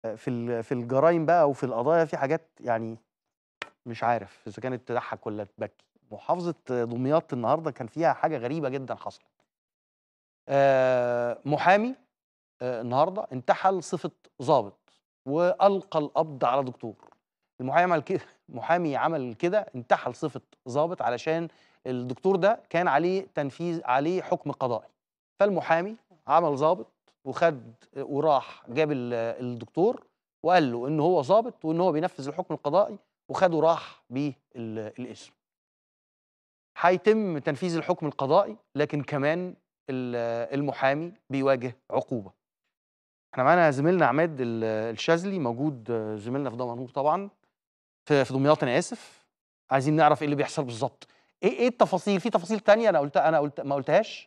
في ال في الجرايم بقى وفي القضايا في حاجات يعني مش عارف إذا كانت تضحّك والّا تبكّي. محافظة دمياط النهارده كان فيها حاجة غريبة جدًا حصلت. آآ محامي آآ النهارده انتحل صفة ضابط وألقى القبض على دكتور. المحامي عمل كده محامي عمل كده انتحل صفة ضابط علشان الدكتور ده كان عليه تنفيذ عليه حكم قضائي. فالمحامي عمل ضابط وخد وراح جاب ال الدكتور وقال له إن هو ضابط وإن هو بينفذ الحكم القضائي وخده راح بيه ال القسم. هيتم تنفيذ الحكم القضائي لكن كمان ال المحامي بيواجه عقوبة. إحنا معانا زميلنا عماد ال الشاذلي موجود زميلنا في دمنهور طبعًا في في دمياط أنا آسف. عايزين نعرف إيه اللي بيحصل بالضبط. إيه إيه التفاصيل؟ في تفاصيل تانية أنا قُلتها أنا قُلت ما قُلتهاش؟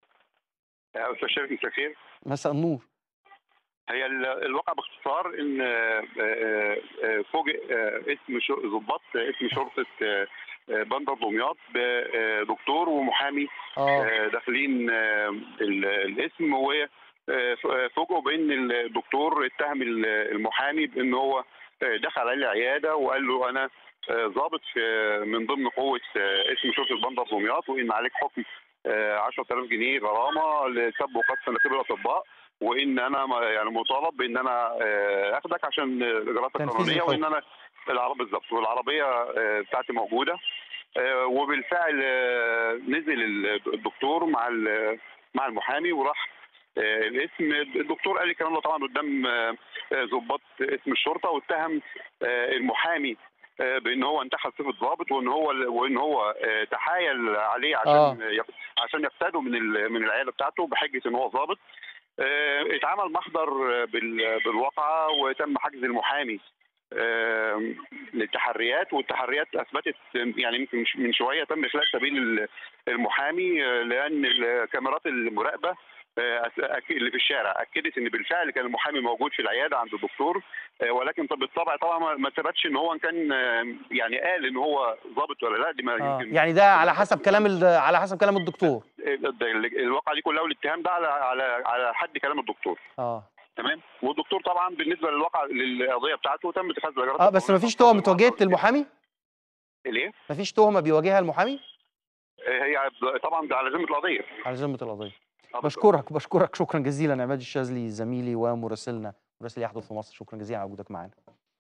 يا أستاذ شريف مساء الخير. مساء النور. هي ال الواقع باختصار إن آآ آآ فوجئ اسم ش ضباط اسم شرطة بندر دمياط بدكتور ومحامي آه. آآ داخلين ال القسم و آآ ف فوجئوا بإن الدكتور اتهم ال المحامي بإن هو دخل عليه العيادة وقال له أنا آآ ضابط في من ضمن قوة اسم شرطة بندر دمياط وإن عليك حكم آآ 10000 جنيه غرامة لسب وقذف نقيب الأطباء وإن أنا م يعني مطالب بإن أنا آآ آخدك عشان الإجراءات تنفيذ القانونية وإن الحكم. أنا العر بالضبط والعربية آآ بتاعتي موجودة. آآ وبالفعل نزل ال الدكتور مع ال مع المحامي وراح آآ القسم. الدكتور قال الكلام ده طبعًا قدّام ضباط اسم الشرطة واتهم آآ المحامي آآ بإن هو انتحل صفة ضابط وإن هو ال وإن هو آآ تحايل عليه عشان آه. يق عشان يقتاده من ال من العيادة بتاعته بحجة إن هو ضابط. آآ اتعمل محضر بال بالواقعة وتم حجز المحامي آمم للتحريات والتحريات أثبتت يعني يمكن مش من شوية تم إخلاء سبيل ال المحامي لأن الكاميرات المراقبة آآ أك اللي في الشارع أكدت إن بالفعل كان المحامي موجود في العيادة عند الدكتور آآ ولكن طب بالطبع طبعًا ما ما ثبتش إن هو إن كان يعني قال إن هو ضابط والّا لأ دي ما آه. يمكن يعني ده على حسب كلام ال على حسب كلام الدكتور. ال ال الواقعة دي كلها والاتهام ده على على على حد كلام الدكتور. آه. تمام؟ والدكتور طبعًا بالنسبة للواقعة للقضية بتاعته تم اتخاذ الإجراءات آه بس ما فيش تُهَم اتوجهت للمحامي؟ الإيه؟ ما فيش تُهمة بيواجهها المحامي؟ آآ هي طبعًا ده على ذمة القضية. على ذمة القضية. آه بالضبط. باشكرك، باشكرك شكرًا جزيلًا عماد الشاذلي زميلي ومراسلنا مراسل يحدث في مصر، شكرًا جزيلًا على وجودك معانا.